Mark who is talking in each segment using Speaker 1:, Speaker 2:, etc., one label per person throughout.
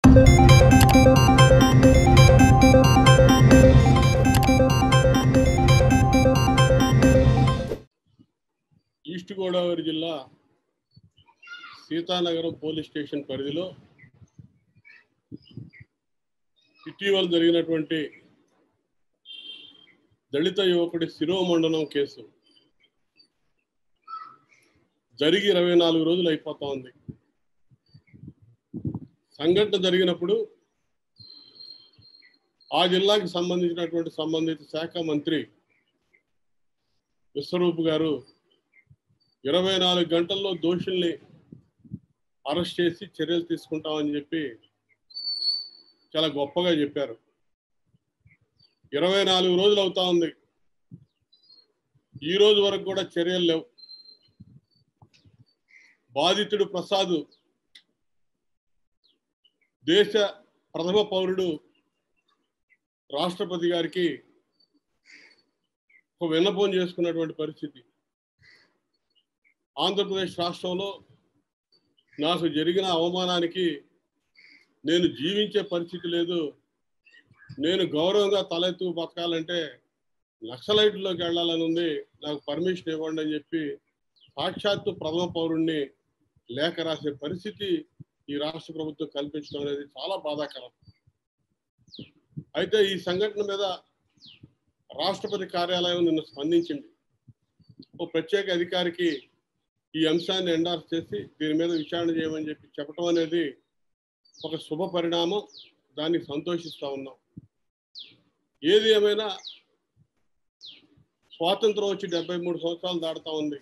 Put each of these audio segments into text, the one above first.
Speaker 1: east Godavari జిల్లా Seethanagaram police station పరిధిలో ఇటీవల జరిగినటువంటి దళిత యువకుడి శిరోమండనం కేసు జరిగి ఇరవై నాలుగు రోజులు అయిపోతా ఉంది సంఘటన జరిగినప్పుడు ఆ జిల్లాకి సంబంధించినటువంటి సంబంధిత శాఖ మంత్రి విశ్వరూప్ గారు ఇరవై నాలుగు గంటల్లో దోషుల్ని అరెస్ట్ చేసి చర్యలు తీసుకుంటామని చెప్పి చాలా గొప్పగా చెప్పారు ఇరవై నాలుగు రోజులు అవుతా ఉంది ఈ రోజు వరకు కూడా చర్యలు లేవు బాధితుడు ప్రసాద్ దేశ ప్రథమ పౌరుడు రాష్ట్రపతి గారికి ఒక విన్నపం చేసుకున్నటువంటి పరిస్థితి ఆంధ్రప్రదేశ్ రాష్ట్రంలో నాకు జరిగిన అవమానానికి నేను జీవించే పరిస్థితి లేదు నేను గౌరవంగా తలెత్తు బతకాలంటే నక్సలైట్లోకి వెళ్ళాలని ఉంది నాకు పర్మిషన్ ఇవ్వండి అని చెప్పి సాక్షాత్తు ప్రథమ పౌరుణ్ణి లేఖ రాసే పరిస్థితి ఈ రాష్ట్ర ప్రభుత్వం కల్పించడం అనేది చాలా బాధాకరం అయితే ఈ సంఘటన మీద రాష్ట్రపతి కార్యాలయం నిన్న స్పందించింది ఓ ప్రత్యేక అధికారికి ఈ అంశాన్ని ఎండార్స్ చేసి దీని మీద విచారణ చేయమని చెప్పి చెప్పడం అనేది ఒక శుభ పరిణామం దాన్ని సంతోషిస్తా ఉన్నాం ఏది ఏమైనా స్వాతంత్రం వచ్చి డెబ్బై మూడు సంవత్సరాలు దాడుతా ఉంది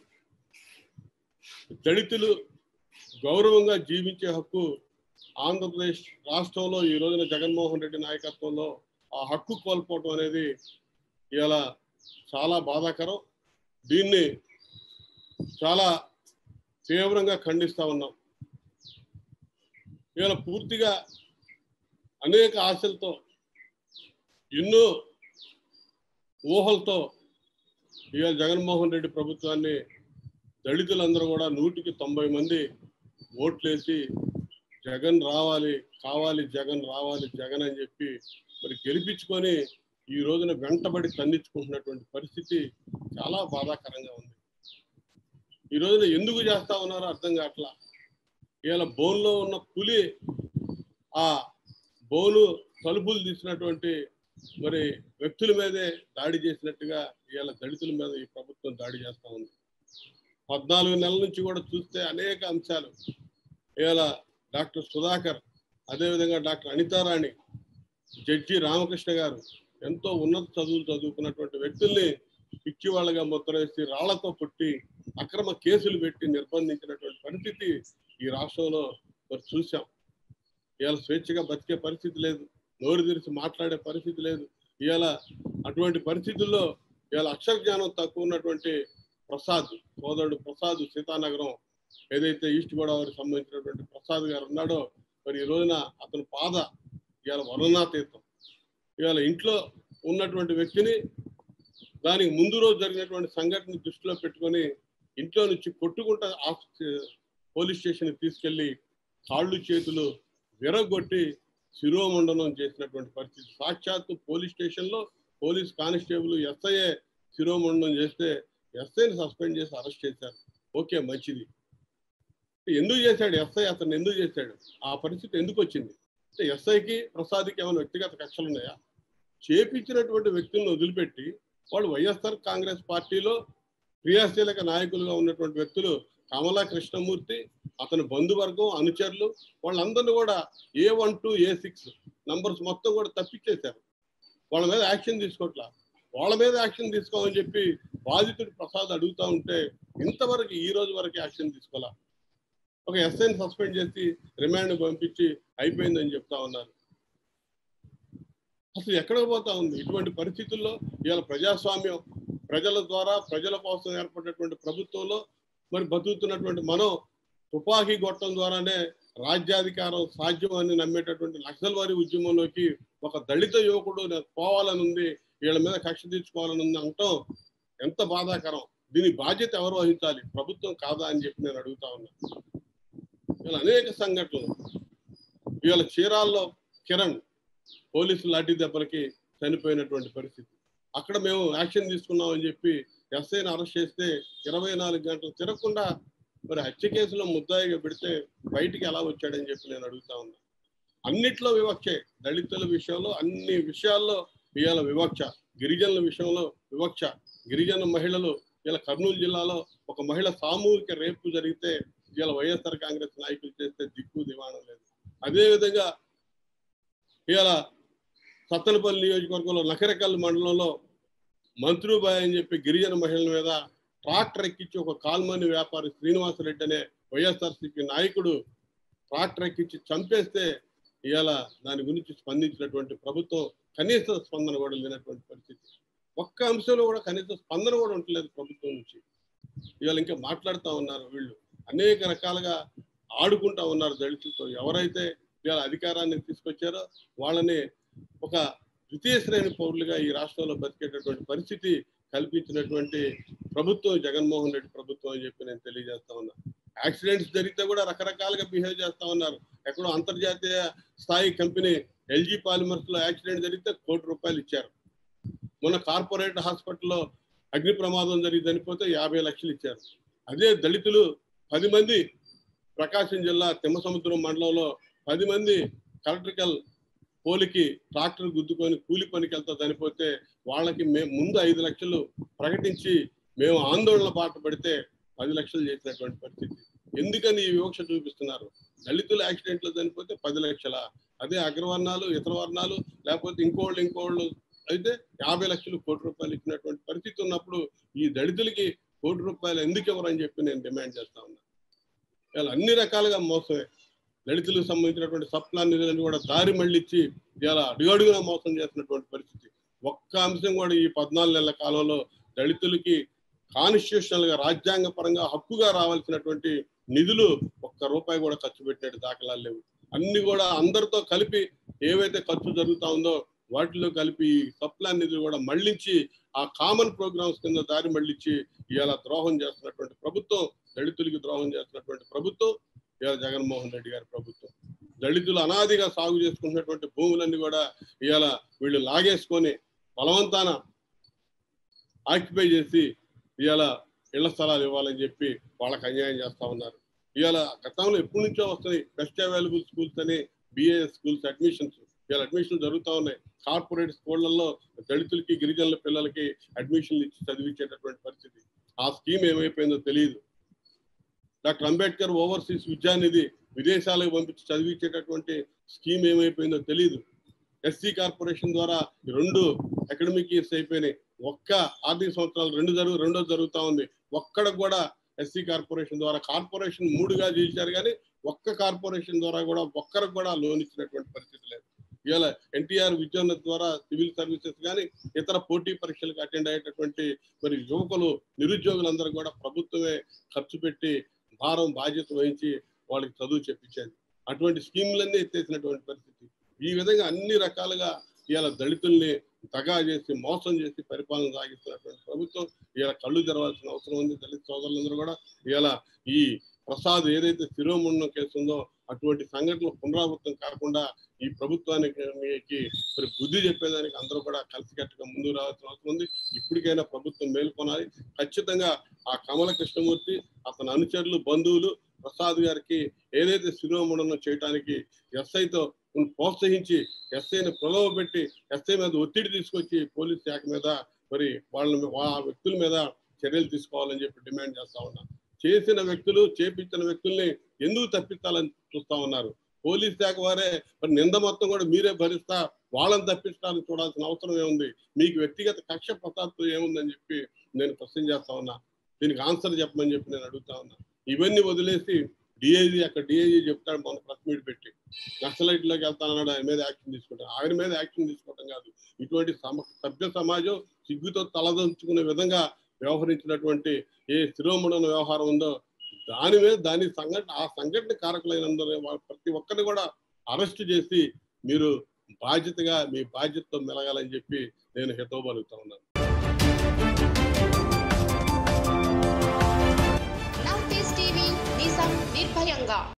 Speaker 1: దళితులు గౌరవంగా జీవించే హక్కు ఆంధ్రప్రదేశ్ రాష్ట్రంలో ఈ రోజున జగన్మోహన్ రెడ్డి నాయకత్వంలో ఆ హక్కు కోల్పోవటం అనేది ఇలా చాలా బాధాకరం దీన్ని చాలా తీవ్రంగా ఖండిస్తా ఉన్నాం ఇవాళ పూర్తిగా అనేక ఆశలతో ఎన్నో ఊహలతో ఇవాళ జగన్మోహన్ రెడ్డి ప్రభుత్వాన్ని దళితులందరూ కూడా నూటికి తొంభై మంది ఓట్లేసి జగన్ రావాలి కావాలి జగన్ రావాలి జగన్ అని చెప్పి మరి గెలిపించుకొని ఈ రోజున వెంటబడి తన్నించుకుంటున్నటువంటి పరిస్థితి చాలా బాధాకరంగా ఉంది ఈ రోజున ఎందుకు చేస్తా ఉన్నారో అర్థం కావట్లా ఇవాళ బోన్లో ఉన్న పులి ఆ బోను తలుపులు తీసినటువంటి మరి వ్యక్తుల మీదే దాడి చేసినట్టుగా ఇవాళ దళితుల మీద ఈ ప్రభుత్వం దాడి చేస్తా ఉంది పద్నాలుగు నెలల నుంచి కూడా చూస్తే అనేక అంశాలు ఇవాళ డాక్టర్ సుధాకర్ అదేవిధంగా డాక్టర్ అనితారాణి జడ్జి రామకృష్ణ గారు ఎంతో ఉన్నత చదువులు చదువుకున్నటువంటి వ్యక్తుల్ని పిచ్చి వాళ్ళగా ముద్ర వేసి రాళ్లతో పుట్టి అక్రమ కేసులు పెట్టి నిర్బంధించినటువంటి పరిస్థితి ఈ రాష్ట్రంలో మరి చూసాం ఇవాళ స్వేచ్ఛగా బతికే పరిస్థితి లేదు నోరు తెరిచి మాట్లాడే పరిస్థితి లేదు ఇవాళ అటువంటి పరిస్థితుల్లో ఇవాళ అక్షర జ్ఞానం తక్కువ ఉన్నటువంటి ప్రసాద్ సోదరుడు ప్రసాద్ సీతానగరం ఏదైతే ఈస్ట్ గోదావరి సంబంధించినటువంటి ప్రసాద్ గారు ఉన్నాడో మరి ఈ రోజున అతని పాద ఇవాళ వర్ణనాతీతం ఇవాళ ఇంట్లో ఉన్నటువంటి వ్యక్తిని దానికి ముందు రోజు జరిగినటువంటి సంఘటన దృష్టిలో పెట్టుకొని ఇంట్లో నుంచి కొట్టుకుంటా పోలీస్ స్టేషన్ తీసుకెళ్లి కాళ్ళు చేతులు విరగొట్టి శిరోమండనం చేసినటువంటి పరిస్థితి సాక్షాత్తు పోలీస్ స్టేషన్లో పోలీస్ కానిస్టేబుల్ ఎస్ఐఏ శిరోమండనం చేస్తే ఎస్ఐని సస్పెండ్ చేసి అరెస్ట్ చేశారు ఓకే మంచిది ఎందుకు చేశాడు ఎస్ఐ అతను ఎందుకు చేశాడు ఆ పరిస్థితి ఎందుకు వచ్చింది అంటే ఎస్ఐకి ప్రసాద్కి ఏమైనా వ్యక్తిగత కక్షలు ఉన్నాయా చేపించినటువంటి వ్యక్తులను వదిలిపెట్టి వాళ్ళు వైఎస్ఆర్ కాంగ్రెస్ పార్టీలో క్రియాశీలక నాయకులుగా ఉన్నటువంటి వ్యక్తులు కమలా కృష్ణమూర్తి అతని బంధువర్గం అనుచరులు వాళ్ళందరినీ కూడా A one to A six numbers మొత్తం కూడా తప్పించేశారు వాళ్ళ మీద యాక్షన్ తీసుకోవట్లా వాళ్ళ మీద యాక్షన్ తీసుకోమని చెప్పి బాధితుడు ప్రసాద్ అడుగుతా ఉంటే ఇంతవరకు ఈ రోజు వరకు యాక్షన్ తీసుకోవాలా ఒక ఎస్ఐని సస్పెండ్ చేసి రిమాండ్ పంపించి అయిపోయిందని చెప్తా ఉన్నారు అసలు ఎక్కడికి పోతా ఉంది ఇటువంటి పరిస్థితుల్లో ఇవాళ ప్రజాస్వామ్యం ప్రజల ద్వారా ప్రజల కోసం ఏర్పడినటువంటి ప్రభుత్వంలో మరి బతుకుతున్నటువంటి మనం తుపాకీ గొట్టం ద్వారానే రాజ్యాధికారం సాధ్యం అని నమ్మేటటువంటి నక్సల్వారి ఉద్యమంలోకి ఒక దళిత యువకుడు నాకు పోవాలని ఉంది వీళ్ళ మీద కక్ష తీర్చుకోవాలని ఉంది అంటాం ఎంత బాధాకరం దీని బాధ్యత ఎవరు వహించాలి ప్రభుత్వం కాదా అని చెప్పి నేను అడుగుతా ఉన్నా ఇలా అనేక సంఘటనలు ఇవాళ చీరాల్లో కిరణ్ పోలీసు లాఠీ దెబ్బలకి చనిపోయినటువంటి పరిస్థితి అక్కడ మేము యాక్షన్ తీసుకున్నామని చెప్పి ఎస్ఐని అరెస్ట్ చేస్తే ఇరవై నాలుగు గంటలు తిరగకుండా మరి హత్య కేసులో ముద్దాయిగా పెడితే బయటికి ఎలా వచ్చాడని చెప్పి నేను అడుగుతా ఉన్నా అన్నిట్లో వివక్షే దళితుల విషయంలో అన్ని విషయాల్లో ఇవాళ వివక్ష గిరిజనుల విషయంలో వివక్ష గిరిజన మహిళలు ఇలా కర్నూలు జిల్లాలో ఒక మహిళ సామూహిక రేపు జరిగితే ఇవాళ వైఎస్ఆర్ కాంగ్రెస్ నాయకులు చేస్తే దిక్కు దివాణం లేదు అదేవిధంగా ఇవాళ సత్తనపల్లి నియోజకవర్గంలో నకరకల్ మండలంలో మంత్రుబాయ్ అని చెప్పి గిరిజన మహిళల మీద ట్రాక్టర్ ఎక్కించి ఒక కాల్మని వ్యాపారి శ్రీనివాసరెడ్డి అనే వైఎస్ఆర్సీపీ నాయకుడు ట్రాక్టర్ ఎక్కించి చంపేస్తే ఇవాళ దాని గురించి స్పందించినటువంటి ప్రభుత్వం కనీస స్పందన కూడా లేనటువంటి పరిస్థితి ఒక్క అంశంలో కూడా కనీస స్పందన కూడా ఉండలేదు ప్రభుత్వం నుంచి ఇవాళ ఇంకా మాట్లాడుతూ ఉన్నారు వీళ్ళు అనేక రకాలుగా ఆడుకుంటా ఉన్నారు దళితులతో ఎవరైతే ఇవాళ అధికారాన్ని తీసుకొచ్చారో వాళ్ళని ఒక ద్వితీయ శ్రేణి పౌరులుగా ఈ రాష్ట్రంలో బతికేటటువంటి పరిస్థితి కల్పించినటువంటి ప్రభుత్వం జగన్మోహన్ రెడ్డి ప్రభుత్వం అని చెప్పి నేను తెలియజేస్తా ఉన్నా యాక్సిడెంట్స్ జరిగితే కూడా రకరకాలుగా బిహేవ్ చేస్తా ఉన్నారు ఎక్కడో అంతర్జాతీయ స్థాయి కంపెనీ ఎల్జీ పాలిమర్స్ లో యాక్సిడెంట్ జరిగితే కోటి రూపాయలు ఇచ్చారు మొన్న కార్పొరేట్ హాస్పిటల్లో అగ్ని ప్రమాదం జరిగి చనిపోతే యాభై లక్షలు ఇచ్చారు అదే దళితులు పది మంది ప్రకాశం జిల్లా తిమ్మసముద్రం మండలంలో పది మంది కలెక్ట్రికల్ పోలికి ట్రాక్టర్ గుద్దుకొని కూలి పనికి వెళ్తా చనిపోతే వాళ్ళకి మేము ముందు ఐదు లక్షలు ప్రకటించి మేము ఆందోళన బాట పడితే పది లక్షలు చేసినటువంటి పరిస్థితి ఎందుకని ఈ వివక్ష చూపిస్తున్నారు దళితులు యాక్సిడెంట్లో చనిపోతే పది లక్షల అదే అగ్రవర్ణాలు ఇతర వర్ణాలు లేకపోతే ఇంకోళ్ళు ఇంకోళ్ళు అయితే యాభై లక్షలు కోటి రూపాయలు ఇచ్చినటువంటి పరిస్థితి ఉన్నప్పుడు ఈ దళితులకి కోటి రూపాయలు ఎందుకు ఇవ్వరని చెప్పి నేను డిమాండ్ చేస్తా ఉన్నా ఇలా అన్ని రకాలుగా మోసమే దళితులకు సంబంధించినటువంటి సప్లా నిధులను కూడా దారి మళ్ళించి ఇలా అడుగడుగునా మోసం చేసినటువంటి పరిస్థితి ఒక్క అంశం కూడా ఈ పద్నాలుగు నెలల కాలంలో దళితులకి కాన్స్టిట్యూషనల్ గా రాజ్యాంగ పరంగా హక్కుగా రావాల్సినటువంటి నిధులు ఒక్క రూపాయి కూడా ఖర్చు పెట్టినట్టు దాఖలాలు లేవు అన్ని కూడా అందరితో కలిపి ఏవైతే ఖర్చు జరుగుతా ఉందో వాటిలో కలిపి ఈ సప్లా నిధులు కూడా మళ్ళించి ఆ కామన్ ప్రోగ్రామ్స్ కింద దారి మళ్ళించి ఇవాళ ద్రోహం చేస్తున్నటువంటి ప్రభుత్వం దళితులకి ద్రోహం చేస్తున్నటువంటి ప్రభుత్వం ఇవాళ జగన్మోహన్ రెడ్డి గారి ప్రభుత్వం దళితులు అనాదిగా సాగు చేసుకున్నటువంటి భూములన్నీ కూడా ఇవాళ వీళ్ళు లాగేసుకొని బలవంతాన ఆక్యుపై చేసి ఇవాళ ఇళ్ల స్థలాలు ఇవ్వాలని చెప్పి వాళ్ళకి అన్యాయం చేస్తా ఉన్నారు ఇవాళ గతంలో ఎప్పటి నుంచో వస్తాయి బెస్ట్ అవైలబుల్ స్కూల్స్ అని బిఏఎస్ స్కూల్స్ అడ్మిషన్స్ ఇవాళ అడ్మిషన్లు జరుగుతూ ఉన్నాయి కార్పొరేట్ స్కూళ్లలో దళితులకి గిరిజనుల పిల్లలకి అడ్మిషన్లు ఇచ్చి చదివించేటటువంటి పరిస్థితి ఆ స్కీమ్ ఏమైపోయిందో తెలియదు డాక్టర్ అంబేద్కర్ ఓవర్సీస్ విద్యానిధి విదేశాలకు పంపించి చదివించేటటువంటి స్కీమ్ ఏమైపోయిందో తెలియదు ఎస్సీ కార్పొరేషన్ ద్వారా ఈ రెండు అకాడమిక్ ఇయర్స్ అయిపోయినాయి ఒక్క ఆర్థిక సంవత్సరాలు రెండు జరుగు రెండో జరుగుతా ఉంది ఒక్కడ కూడా ఎస్సీ కార్పొరేషన్ ద్వారా కార్పొరేషన్ మూడుగా చేశారు కానీ ఒక్క కార్పొరేషన్ ద్వారా కూడా ఒక్కరికి కూడా లోన్ ఇచ్చినటువంటి పరిస్థితి లేదు ఇవాళ ఎన్టీఆర్ విద్యోన్నతి ద్వారా సివిల్ సర్వీసెస్ కానీ ఇతర పోటీ పరీక్షలకు అటెండ్ అయ్యేటటువంటి మరి యువకులు నిరుద్యోగులందరూ కూడా ప్రభుత్వమే ఖర్చు పెట్టి భారం బాధ్యత వహించి వాళ్ళకి చదువు చెప్పించేది అటువంటి స్కీములన్నీ ఎత్తేసినటువంటి పరిస్థితి ఈ విధంగా అన్ని రకాలుగా ఇవాళ దళితుల్ని దగా చేసి మోసం చేసి పరిపాలన సాగిస్తున్నటువంటి ప్రభుత్వం ఇవాళ కళ్ళు తెరవాల్సిన అవసరం ఉంది దళిత సోదరులందరూ కూడా ఇవాళ ఈ ప్రసాద్ ఏదైతే శిరోముండం కేసు ఉందో అటువంటి సంఘటనలు పునరావృతం కాకుండా ఈ ప్రభుత్వానికి మీకు మరి బుద్ధి చెప్పేదానికి అందరూ కూడా కలిసికట్టుగా ముందుకు రావాల్సిన అవసరం ఉంది ఇప్పటికైనా ప్రభుత్వం మేల్కొనాలి ఖచ్చితంగా ఆ కమల కృష్ణమూర్తి అతని అనుచరులు బంధువులు ప్రసాద్ గారికి ఏదైతే శిరోముండనం చేయడానికి ఎస్ఐతో ప్రోత్సహించి ఎస్ఐని ప్రలోభపెట్టి ఎస్ఐ మీద ఒత్తిడి తీసుకొచ్చి పోలీస్ శాఖ మీద మరి వాళ్ళ ఆ వ్యక్తుల మీద చర్యలు తీసుకోవాలని చెప్పి డిమాండ్ చేస్తా ఉన్నా చేసిన వ్యక్తులు చేపించిన వ్యక్తుల్ని ఎందుకు తప్పించాలని చూస్తా ఉన్నారు పోలీస్ శాఖ వారే మరి నింద మొత్తం కూడా మీరే భరిస్తా వాళ్ళని తప్పించడానికి చూడాల్సిన అవసరం ఏముంది మీకు వ్యక్తిగత కక్ష ప్రసాద్తో ఏముందని చెప్పి నేను క్వశ్చన్ చేస్తా ఉన్నా దీనికి ఆన్సర్ చెప్పమని చెప్పి నేను అడుగుతా ఉన్నా ఇవన్నీ వదిలేసి డిఐజీ అక్కడ డిఐజీ చెప్తాడు మన ప్రెస్ మీట్ పెట్టి నక్సలైట్లోకి వెళ్తానన్నాడు ఆయన మీద యాక్షన్ తీసుకుంటాం ఆయన మీద యాక్షన్ తీసుకోవడం కాదు ఇటువంటి సమ సభ్య సమాజం సిగ్గుతో తలదంచుకునే విధంగా వ్యవహరించినటువంటి ఏ శిరోముడన వ్యవహారం ఉందో దాని మీద దాని సంఘటన ఆ సంఘటన కారకులైనందరూ వా- ప్రతి ఒక్కరిని కూడా అరెస్ట్ చేసి మీరు బాధ్యతగా మీ బాధ్యతతో మెలగాలని చెప్పి నేను హితవు పలుకుతా ఉన్నాను
Speaker 2: నవ్ టీవీ నిజం నిర్భయంగా